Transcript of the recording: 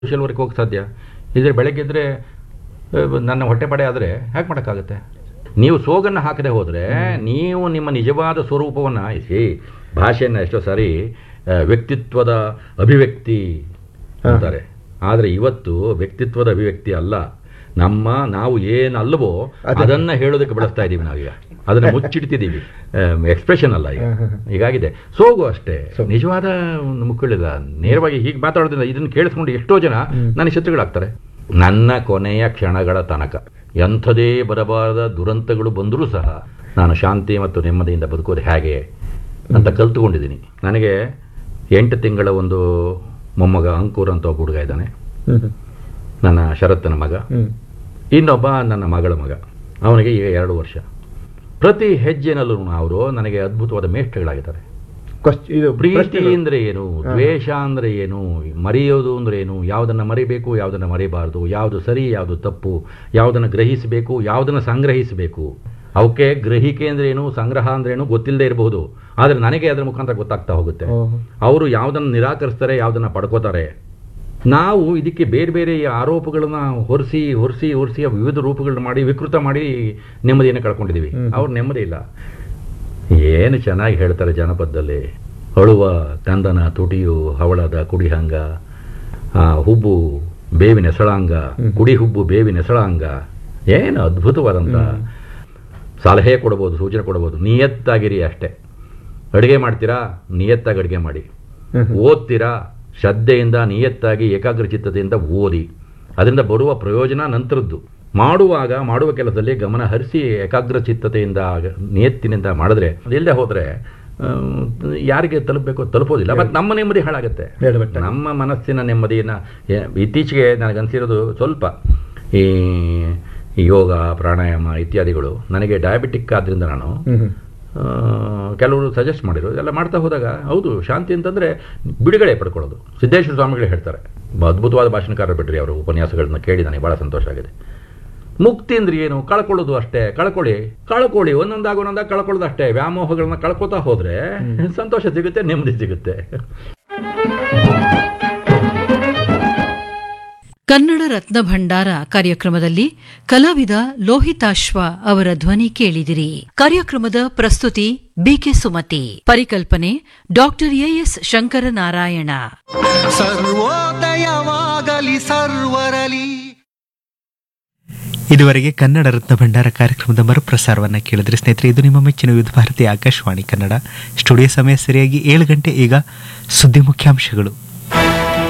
Social work ಹೋಗಕ್ಕೆ ಸಾಧ್ಯ ಇದ್ರೆ ಬೆಳಗ್ಗೆ ಇದ್ರೆ ನನ್ನ ಹೊಟ್ಟೆಪಡೆ ಆದರೆ ಹೇಗೆ ಮಾಡೋಕ್ಕಾಗುತ್ತೆ ನೀವು ಸೋಗನ್ನು ಹಾಕದೆ ಹೋದರೆ ನೀವು ನಿಮ್ಮ ನಿಜವಾದ ಸ್ವರೂಪವನ್ನು ಸಿ ಭಾಷೆಯನ್ನು ಎಷ್ಟೋ ಸಾರಿ ಆ, ವ್ಯಕ್ತಿತ್ವದ ಅಭಿವ್ಯಕ್ತಿ ಅಂತಾರೆ ಆದರೆ ಇವತ್ತು ವ್ಯಕ್ತಿತ್ವದ ಅಭಿವ್ಯಕ್ತಿ ಅಲ್ಲ ನಮ್ಮ ನಾವು ಏನು ಅಲ್ಲವೋ ಅದನ್ನ ಹೇಳೋದಕ್ಕೆ ಬಳಸ್ತಾ ಇದ್ದೀವಿ ನಾವೀಗ ಅದನ್ನ ಮುಚ್ಚಿಡ್ತಿದ್ದೀವಿ ಎಕ್ಸ್ಪ್ರೆಷನ್ ಅಲ್ಲ ಈಗ ಹೀಗಾಗಿದೆ ಸೋಗು ಅಷ್ಟೇ ನಿಜವಾದ ಒಂದು ಮುಕ್ಕಳಿಲ್ಲ ನೇರವಾಗಿ ಹೀಗೆ ಮಾತಾಡೋದ್ರಿಂದ ಇದನ್ನು ಕೇಳಿಸ್ಕೊಂಡು ಎಷ್ಟೋ ಜನ ನನಗೆ ಶತ್ರುಗಳಾಗ್ತಾರೆ ನನ್ನ ಕೊನೆಯ ಕ್ಷಣಗಳ ತನಕ ಎಂಥದೇ ಬರಬಾರದ ದುರಂತಗಳು ಬಂದರೂ ಸಹ ನಾನು ಶಾಂತಿ ಮತ್ತು ನೆಮ್ಮದಿಯಿಂದ ಬದುಕೋದು ಹೇಗೆ ಅಂತ ಕಲ್ತುಕೊಂಡಿದ್ದೀನಿ ನನಗೆ ಎಂಟು ತಿಂಗಳ ಒಂದು ಮೊಮ್ಮಗ ಅಂಕುರ್ ಅಂತ ಒಬ್ಬ ಹುಡುಗ ಇದ್ದಾನೆ ನನ್ನ ಶರತ್ತನ ಮಗ ಇನ್ನೊಬ್ಬ ನನ್ನ ಮಗಳ ಮಗ ಅವನಿಗೆ ಈಗ ಎರಡು ವರ್ಷ ಪ್ರತಿ ಹೆಜ್ಜೆನಲ್ಲೂ ಅವರು ನನಗೆ ಅದ್ಭುತವಾದ ಮೇಷ್ಟ್ರುಗಳಾಗಿದ್ದಾರೆ ಇದು ಪ್ರೀತಿ ಅಂದ್ರೆ ಏನು ದ್ವೇಷ ಅಂದ್ರೆ ಏನು ಮರೆಯೋದು ಅಂದ್ರೆ ಏನು ಯಾವುದನ್ನ ಮರಿಬೇಕು ಯಾವುದನ್ನ ಮರಿಬಾರ್ದು ಯಾವುದು ಸರಿ ಯಾವುದು ತಪ್ಪು ಯಾವುದನ್ನ ಗ್ರಹಿಸಬೇಕು ಯಾವುದನ್ನ ಸಂಗ್ರಹಿಸಬೇಕು ಅವಕ್ಕೆ ಗ್ರಹಿಕೆ ಅಂದ್ರೆ ಏನು ಸಂಗ್ರಹ ಅಂದ್ರೆ ಏನು ಗೊತ್ತಿಲ್ಲದೆ ಇರಬಹುದು ಆದರೆ ನನಗೆ ಅದರ ಮುಖಾಂತರ ಗೊತ್ತಾಗ್ತಾ ಹೋಗುತ್ತೆ ಓಹೋ. ಅವರು ಯಾವುದನ್ನು ನಿರಾಕರಿಸ್ತಾರೆ ಯಾವುದನ್ನ ಪಡ್ಕೋತಾರೆ ನಾವು ಇದಕ್ಕೆ ಬೇರೆ ಬೇರೆ ಆರೋಪಗಳನ್ನ ಹೊರಿಸಿ ಹೊರಿಸಿ ಹೊರಿಸಿ ವಿವಿಧ ರೂಪಗಳನ್ನ ಮಾಡಿ ವಿಕೃತ ಮಾಡಿ ನೆಮ್ಮದಿಯನ್ನು ಕಳ್ಕೊಂಡಿದ್ದೀವಿ ಅವ್ರ ನೆಮ್ಮದಿ ಇಲ್ಲ ಏನು ಚೆನ್ನಾಗಿ ಹೇಳ್ತಾರೆ ಜನಪದದಲ್ಲಿ ಅಳುವ ಕಂದನ ತುಟಿಯು ಹವಳದ ಕುಡಿಹಂಗ ಆ ಹುಬ್ಬು ಬೇವಿನ ಎಸಳಾಂಗ ಕುಡಿ ಹುಬ್ಬು ಬೇವಿನ ಎಸಳಾಂಗ ಏನು ಅದ್ಭುತವಾದಂಥ ಸಲಹೆ ಕೊಡ್ಬೋದು ಸೂಚನೆ ಕೊಡ್ಬೋದು ನಿಯತ್ತಾಗಿರಿ ಅಷ್ಟೇ ಅಡುಗೆ ಮಾಡ್ತೀರಾ ನಿಯತ್ತಾಗಿ ಅಡುಗೆ ಮಾಡಿ ಓದ್ತೀರಾ ಶ್ರದ್ಧೆಯಿಂದ ನಿಯತ್ತಾಗಿ ಏಕಾಗ್ರಚಿತ್ತತೆಯಿಂದ ಓದಿ ಅದರಿಂದ ಬರುವ ಪ್ರಯೋಜನ ನಂತರದ್ದು ಮಾಡುವಾಗ ಮಾಡುವ ಕೆಲಸದಲ್ಲಿ ಗಮನ ಹರಿಸಿ ಏಕಾಗ್ರಚಿತ್ತತೆಯಿಂದ ನಿಯತ್ತಿನಿಂದ ಮಾಡಿದ್ರೆ ಅದಿಲ್ಲದೆ ಹೋದರೆ ಯಾರಿಗೆ ತಲುಪಬೇಕು ತಲುಪೋದಿಲ್ಲ ಮತ್ತು ನಮ್ಮ ನೆಮ್ಮದಿ ಹಾಳಾಗುತ್ತೆ ಬೇಡಬಟ್ಟ. ನಮ್ಮ ಮನಸ್ಸಿನ ನೆಮ್ಮದಿಯನ್ನು ಏ- ಇತ್ತೀಚೆಗೆ ನನಗನ್ಸಿರೋದು ಸ್ವಲ್ಪ ಈ ಈ ಯೋಗ ಪ್ರಾಣಾಯಾಮ ಇತ್ಯಾದಿಗಳು ನನಗೆ ಡಯಾಬಿಟಿಕ್ ಆದ್ದರಿಂದ ನಾನು ಆ, ಕೆಲವರು ಸಜೆಸ್ಟ್ ಮಾಡಿದ್ರು ಎಲ್ಲ ಮಾಡ್ತಾ ಹೋದಾಗ ಹೌದು ಶಾಂತಿ ಅಂತಂದರೆ ಬಿಡುಗಡೆ ಪಡ್ಕೊಳ್ಳೋದು ಸಿದ್ದೇಶ್ವರ ಸ್ವಾಮಿಗಳೇ ಹೇಳ್ತಾರೆ ಬ- ಅದ್ಭುತವಾದ ಭಾಷಣಕಾರ ಬಿಟ್ರಿ ಅವರು ಉಪನ್ಯಾಸಗಳನ್ನ ಕೇಳಿ ನನಗೆ ಭಾಳ ಸಂತೋಷ ಆಗಿದೆ ಮುಕ್ತಿ ಅಂದ್ರೆ ಏನು ಕಳ್ಕೊಳ್ಳೋದು ಅಷ್ಟೇ ಕಳ್ಕೊಳ್ಳಿ ಕಳ್ಕೊಳ್ಳಿ ಒಂದೊಂದಾಗ ಒಂದೊಂದಾಗ ಕಳ್ಕೊಳ್ಳೋದು ಅಷ್ಟೇ ವ್ಯಾಮೋಹಗಳನ್ನ ಕಳ್ಕೊತಾ ಹೋದ್ರೆ ಸಂತೋಷ ಸಿಗುತ್ತೆ ನೆಮ್ಮದಿ ಸಿಗುತ್ತೆ ಕನ್ನಡ ರತ್ನ ಭಂಡಾರ ಕಾರ್ಯಕ್ರಮದಲ್ಲಿ ಕಲಾವಿದ ಲೋಹಿತಾಶ್ವ ಅವರ ಧ್ವನಿ ಕೇಳಿದಿರಿ ಕಾರ್ಯಕ್ರಮದ ಪ್ರಸ್ತುತಿ ಬಿಕೆ ಸುಮತಿ ಪರಿಕಲ್ಪನೆ ಡಾಕ್ಟರ್ ಎಎಸ್ ಶಂಕರನಾರಾಯಣ ಸರ್ವೋದಯವಾಗಲಿ ಸರ್ವರಲಿ ಇದುವರೆಗೆ ಕನ್ನಡ ರತ್ನ ಭಂಡಾರ ಕಾರ್ಯಕ್ರಮದ ಮರುಪ್ರಸಾರವನ್ನು ಕೇಳಿದ್ರೆ ಸ್ನೇಹಿತರೆ ಇದು ನಿಮ್ಮ ಮೆಚ್ಚಿನ ವಿವಿಧ ಭಾರತಿ ಆಕಾಶವಾಣಿ ಕನ್ನಡ ಸ್ಟುಡಿಯೋ ಸಮಯ ಸರಿಯಾಗಿ ಏಳು ಗಂಟೆ ಈಗ ಸುದ್ದಿ ಮುಖ್ಯಾಂಶಗಳು